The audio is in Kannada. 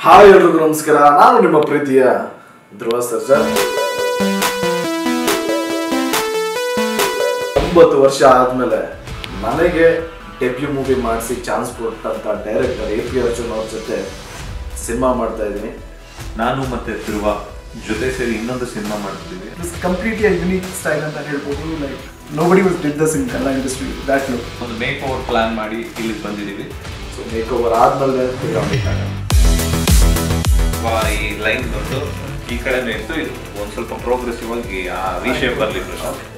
ಹಾಯ್ ಎಲ್ರಿಗೂ ನಮಸ್ಕಾರ ನಾನು ನಿಮ್ಮ ಪ್ರೀತಿಯ ಧ್ರುವ ಸರ್ಜಾ ಒಂಬತ್ತು ವರ್ಷ ಆದ್ಮೇಲೆ ನನಗೆ ಡೆಬ್ಯೂ ಮೂವಿ ಮಾಡಿಸಿ ಚಾನ್ಸ್ ಕೊಟ್ಟಂತ ಡೈರೆಕ್ಟರ್ ಎ ಪಿ ಅರ್ಜುನ್ ಅವ್ರ ಜೊತೆ ಸಿನಿಮಾ ಮಾಡ್ತಾ ಇದ್ದೀನಿ ನಾನು ಮತ್ತೆ ಧ್ರುವ ಜೊತೆ ಸೇರಿ ಇನ್ನೊಂದು ಸಿನಿಮಾ ಮಾಡ್ತಿದ್ದೀವಿ It's completely a unique style ಅಂತ ಹೇಳ್ಬೋದು like nobody was did this in Kannada industry that look ಒಂದು ಮೇಕ್ ಓವರ್ ಪ್ಲಾನ್ ಮಾಡಿ ಇಲ್ಲಿಗೆ ಬಂದಿದ್ದೀವಿ ಸೊ ಮೇಕ್ ಓವರ್ ಆದ್ಮೇಲೆ ತಿರ್ಗಾಡ್ಬೇಕಾಗ. ಈ ಲೈನ್ ಬಂದು ಈ ಕಡೆನೇ ಇತ್ತು ಇದು ಒಂದು ಸ್ವಲ್ಪ ಪ್ರೋಗ್ರೆಸಿವ್ ಆಗಿ ಆ ವಿಷಯ ಬರಲಿ